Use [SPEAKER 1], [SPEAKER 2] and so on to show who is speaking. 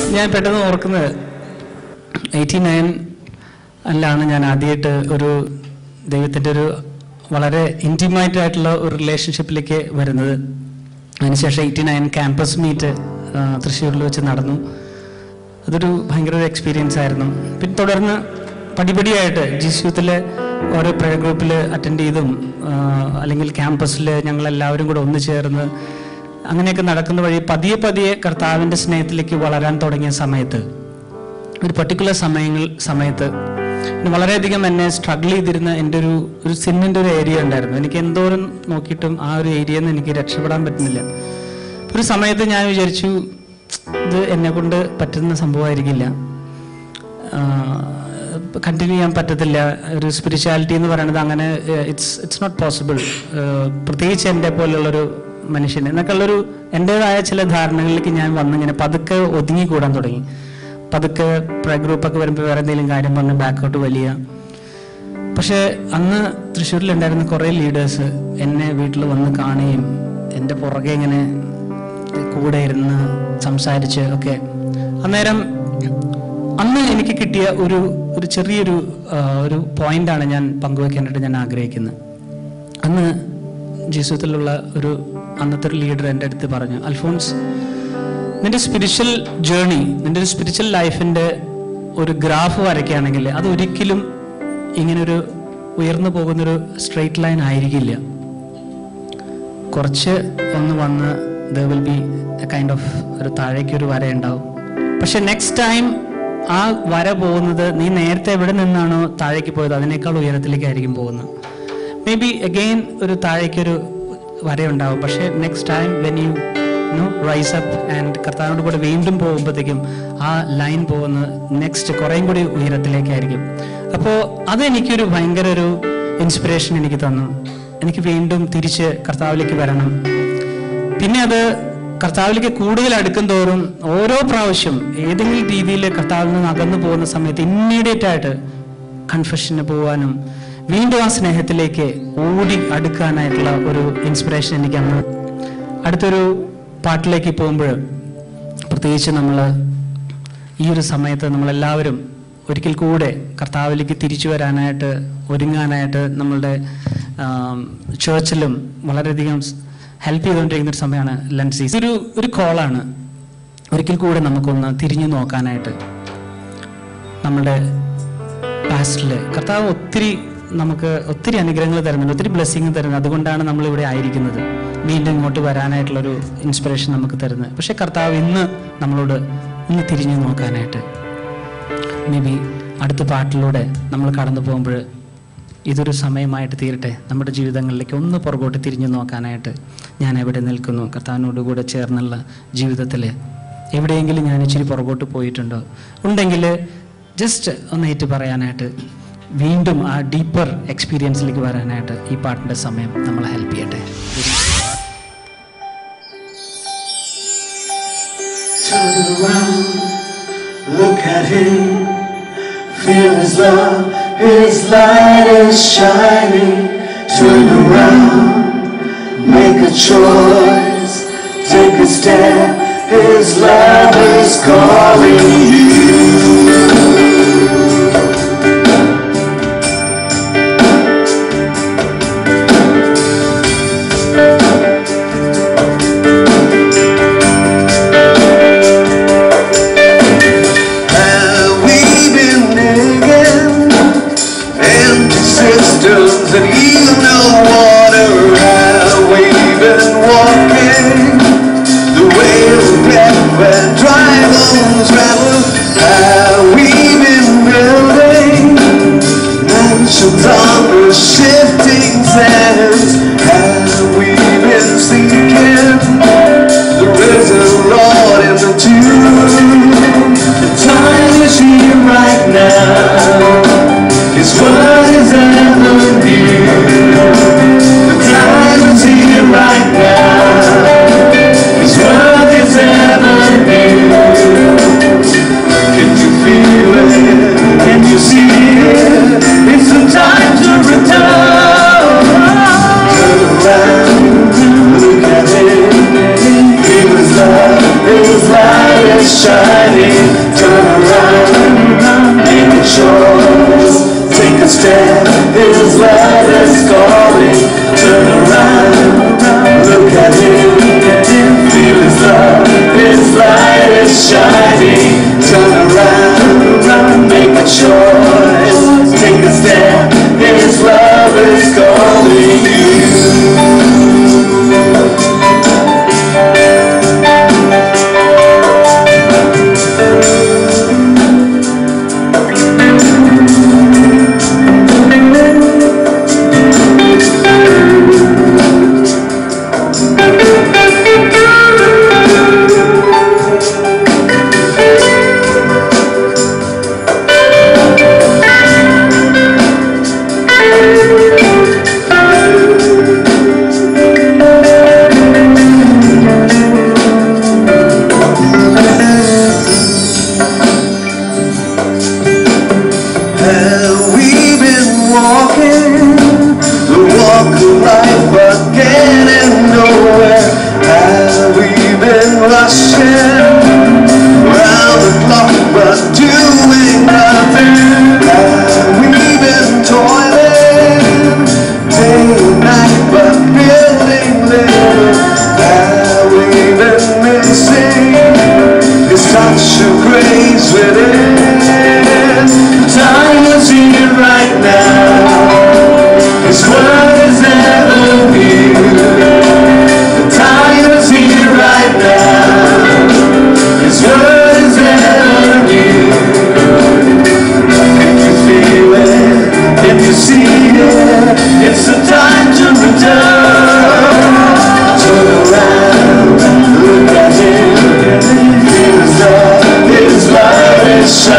[SPEAKER 1] ഞാൻ പെട്ടെന്ന് ഓർക്കുന്നത് എയ്റ്റി നയൻ അല്ലാണ് ഞാൻ ആദ്യമായിട്ട് ഒരു ദൈവത്തിൻ്റെ ഒരു വളരെ ഇൻറ്റിമേറ്റ് ആയിട്ടുള്ള ഒരു റിലേഷൻഷിപ്പിലേക്ക് വരുന്നത് അതിനുശേഷം എയ്റ്റി നയൻ ക്യാമ്പസ് മീറ്റ് തൃശ്ശൂരിൽ വെച്ച് നടന്നു അതൊരു ഭയങ്കര ഒരു എക്സ്പീരിയൻസ് ആയിരുന്നു പിന്നെ തുടർന്ന് പടിപടിയായിട്ട് ജിസ്യൂത്തിലെ ഓരോ പ്രയർ ഗ്രൂപ്പിൽ അറ്റൻഡ് ചെയ്തും ആ, അല്ലെങ്കിൽ ക്യാമ്പസിൽ ഞങ്ങളെല്ലാവരും കൂടെ ഒന്നു ചേർന്ന് അങ്ങനെയൊക്കെ നടക്കുന്ന വഴി പതിയെ പതിയെ കർത്താവിൻ്റെ സ്നേഹത്തിലേക്ക് വളരാൻ തുടങ്ങിയ സമയത്ത് ഒരു പർട്ടിക്കുലർ സമയങ്ങൾ സമയത്ത് പിന്നെ വളരെയധികം എന്നെ സ്ട്രഗിൾ ചെയ്തിരുന്ന എൻ്റെ ഒരു ഒരു സിന്നിൻ്റെ ഒരു ഏരിയ ഉണ്ടായിരുന്നു എനിക്ക് എന്തോരം നോക്കിയിട്ടും ആ ഒരു ഏരിയയിൽ നിന്ന് എനിക്ക് രക്ഷപ്പെടാൻ പറ്റുന്നില്ല ഒരു സമയത്ത് ഞാൻ വിചാരിച്ചു ഇത് എന്നെ കൊണ്ട് പറ്റുന്ന സംഭവമായിരിക്കില്ല കണ്ടിന്യൂ ചെയ്യാൻ പറ്റത്തില്ല ഒരു സ്പിരിച്വാലിറ്റി എന്ന് പറയുന്നത് അങ്ങനെ ഇറ്റ്സ് ഇറ്റ്സ് നോട്ട് പോസിബിൾ പ്രത്യേകിച്ച് എൻ്റെ പോലുള്ളൊരു മനുഷ്യൻ എന്നൊക്കെയുള്ളൊരു എൻ്റെതായ ചില ധാരണകളിലേക്ക് ഞാൻ വന്നിങ്ങനെ പതുക്കെ ഒതുങ്ങിക്കൂടാൻ തുടങ്ങി പതുക്കെ പ്രേ ഗ്രൂപ്പൊക്കെ വരുമ്പോൾ വേറെ എന്തെങ്കിലും കാര്യം പറഞ്ഞ് ബാക്കോട്ട് വലിയ പക്ഷേ അന്ന് തൃശ്ശൂരിലുണ്ടായിരുന്ന കുറേ ലീഡേഴ്സ് എന്നെ വീട്ടിൽ വന്ന് കാണുകയും എൻ്റെ പുറകെ ഇങ്ങനെ കൂടെ ഇരുന്ന് സംസാരിച്ച് ഒക്കെ അന്നേരം അന്ന് എനിക്ക് കിട്ടിയ ഒരു ഒരു ചെറിയൊരു ആ, ഒരു പോയിന്റാണ് ഞാൻ പങ്കുവെക്കാനായിട്ട് ഞാൻ ആഗ്രഹിക്കുന്നത് അന്ന് ജീസത്തിലുള്ള ഒരു അന്നത്തെ ഒരു ലീഡർ എൻ്റെ അടുത്ത് പറഞ്ഞു അൽഫോൺസ് നിന്റെ സ്പിരിച്വൽ ജേർണി നിന്റെ ഒരു സ്പിരിച്വൽ ലൈഫിൻ്റെ ഒരു ഗ്രാഫ് വരയ്ക്കുകയാണെങ്കിൽ അത് ഒരിക്കലും ഇങ്ങനൊരു ഉയർന്നു പോകുന്നൊരു സ്ട്രെയിറ്റ് ലൈൻ ആയിരിക്കില്ല കുറച്ച് ഒന്ന് വന്ന് the will be kind of ഒരു താഴേക്ക് ഒരു വര ഉണ്ടാവും പക്ഷെ നെക്സ്റ്റ് ടൈം ആ വര പോകുന്നത് നീ നേരത്തെ എവിടെ നിന്നാണോ താഴേക്ക് പോയത് അതിനേക്കാൾ ഉയരത്തിലേക്കായിരിക്കും പോകുന്നത് മേ ബി അഗെയിൻ ഒരു താഴേക്കൊരു വരയുണ്ടാവും പക്ഷേ next time when you know rise up and കർത്താവിനോട് കൂടെ വീണ്ടും പോകുമ്പോഴത്തേക്കും ആ ലൈൻ പോകുന്നത് നെക്സ്റ്റ് കുറേയും കൂടി ഉയരത്തിലേക്കായിരിക്കും അപ്പോൾ അതെനിക്കൊരു ഭയങ്കര ഒരു ഇൻസ്പിറേഷൻ എനിക്ക് തന്നു എനിക്ക് വീണ്ടും തിരിച്ച് കർത്താവിലേക്ക് വരണം പിന്നെ അത് കർത്താവിലേക്ക് കൂടുതൽ അടുക്കും തോറും ഓരോ പ്രാവശ്യം ഏതെങ്കിലും രീതിയിൽ കർത്താവിൽ നിന്ന് അകന്നു പോകുന്ന സമയത്ത് ഇമ്മീഡിയറ്റ് ആയിട്ട് കൺഫെഷന് പോകാനും വീണ്ടും ആ സ്നേഹത്തിലേക്ക് ഓടി അടുക്കാനായിട്ടുള്ള ഒരു ഇൻസ്പിറേഷൻ എനിക്ക് അന്ന് അടുത്തൊരു പാട്ടിലേക്ക് പോകുമ്പോൾ പ്രത്യേകിച്ച് നമ്മൾ ഈ ഒരു സമയത്ത് നമ്മളെല്ലാവരും ഒരിക്കൽ കൂടെ കർത്താവിലേക്ക് തിരിച്ചു വരാനായിട്ട് ഒരുങ്ങാനായിട്ട് നമ്മളുടെ ചേർച്ചിലും വളരെയധികം ഹെൽപ്പ് ചെയ്തുകൊണ്ടിരിക്കുന്ന ഒരു സമയമാണ് ലൻസ് ഇതൊരു ഒരു കോളാണ് ഒരിക്കൽ കൂടെ നമുക്കൊന്ന് തിരിഞ്ഞു നോക്കാനായിട്ട് നമ്മുടെ പാസ്റ്റിൽ കർത്താവ് ഒത്തിരി നമുക്ക് ഒത്തിരി അനുഗ്രഹങ്ങൾ തരുന്നുണ്ട് ഒത്തിരി ബ്ലെസ്സിങ് തരുന്നുണ്ട് അതുകൊണ്ടാണ് നമ്മൾ ഇവിടെ ആയിരിക്കുന്നത് വീണ്ടും ഇങ്ങോട്ട് വരാനായിട്ടുള്ളൊരു ഇൻസ്പിറേഷൻ നമുക്ക് തരുന്നത് പക്ഷേ കർത്താവ് ഇന്ന് നമ്മളോട് ഒന്ന് തിരിഞ്ഞു നോക്കാനായിട്ട് മേ ബി അടുത്ത പാട്ടിലൂടെ നമ്മൾ കടന്നു പോകുമ്പോൾ ഇതൊരു സമയമായിട്ട് തീരട്ടെ നമ്മുടെ ജീവിതങ്ങളിലേക്ക് ഒന്ന് പുറകോട്ട് തിരിഞ്ഞു നോക്കാനായിട്ട് ഞാൻ എവിടെ നിൽക്കുന്നു കർത്താവിനോട് കൂടെ ചേർന്നുള്ള ജീവിതത്തിൽ എവിടെയെങ്കിലും ഞാൻ ഇച്ചിരി പുറകോട്ട് പോയിട്ടുണ്ടോ ഉണ്ടെങ്കിൽ ജസ്റ്റ് ഒന്ന് ഏറ്റു പറയാനായിട്ട് വീണ്ടും ആ ഡീപ്പർ എക്സ്പീരിയൻസിലേക്ക് വരാനായിട്ട് ഈ പാട്ടിൻ്റെ സമയം നമ്മളെ ഹെൽപ്പ് ചെയ്യട്ടെ
[SPEAKER 2] Turn around, look at him, feel his love, his light is shining. Turn around, make a choice, take a step, his love is calling you. Have we been digging empty cisterns and even no water? Have we been walking the way of death where dry bones rattle? but doing nothing. We've been toiling day and night, but building little. Have we been missing? Is touch of grace within? Time is here right now. His word is never near. The time is here right now. His word is never near. Can you feel it? Can you see it? It's the time to return. Turn around, look at him. His love, His love is shining.